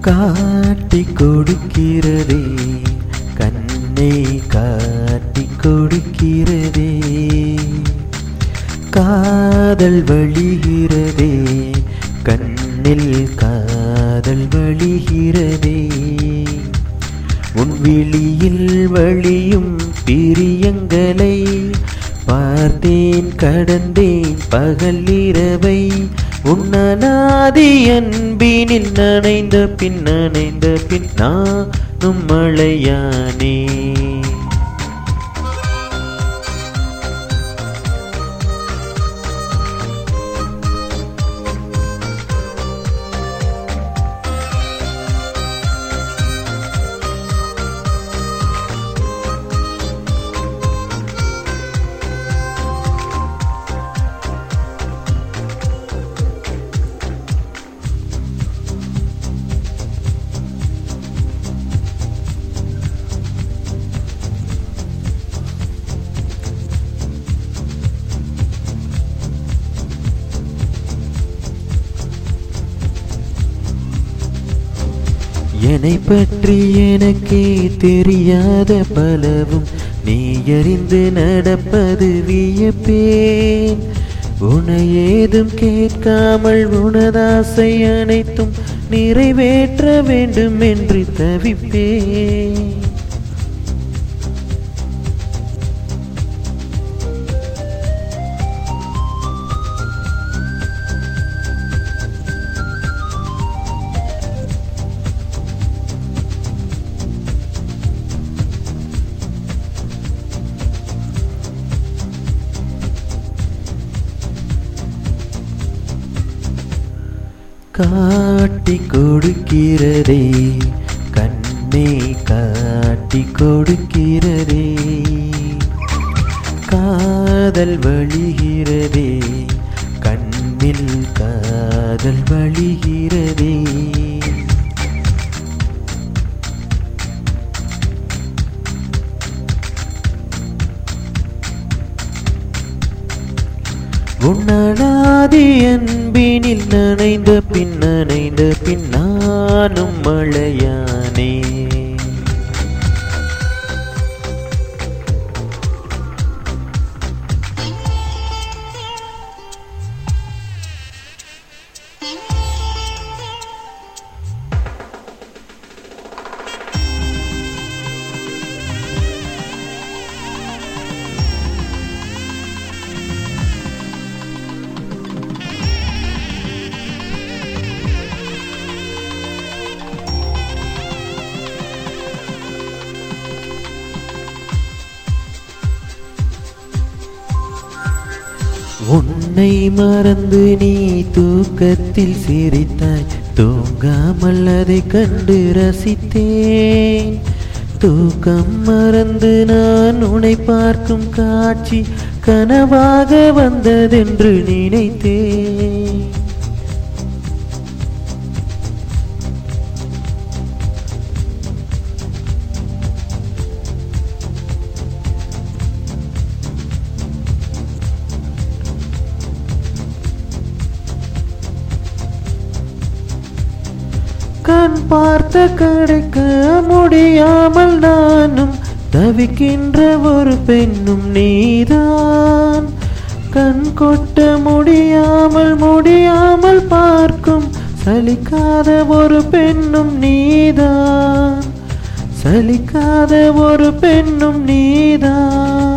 காட்டி கொடுக்கிறதே கண்ணை காட்டி கொடுக்கிறதே காதல் வழிகிறதே கண்ணில் காதல் வழிகிறதே உன் விழியில் வழியும் பிரியங்களை பார்த்தேன் கடந்தேன் பகல் இரவை உன்னநாதி அன்பினில் நனைந்த பின் நனைந்த பின் நானும் மழையானே என்னை பற்றி எனக்கே தெரியாத பலவும் நீ அறிந்து நடப்பது வியப்பேன் உனை ஏதும் கேட்காமல் உனதாசை அனைத்தும் நிறைவேற்ற வேண்டும் என்று தவிப்பேன் காட்டி கொடுக்கிறதே கண்ணே காட்டி கொடுக்கிறதே காதல் வழிகிறதே கண்ணில் காதல் வழிகிறதே உன்னலாதி அன்பினில் நனைந்த பின் நனைந்த பின் நானும் மழையானே உன்னை மறந்து நீ தூக்கத்தில் சிரித்தாய் தூங்காமல் அதை கண்டு ரசித்தேன் தூக்கம் மறந்து நான் உன்னை பார்க்கும் காட்சி கனவாக வந்ததென்று நினைத்தேன் கண் பார்த்த கிடைக்க முடியாமல் நானும் தவிக்கின்ற ஒரு பெண்ணும் நீதான் கண் கொட்ட முடியாமல் முடியாமல் பார்க்கும் சலிக்காத ஒரு பெண்ணும் நீதான் சலிக்காத ஒரு பெண்ணும் நீதான்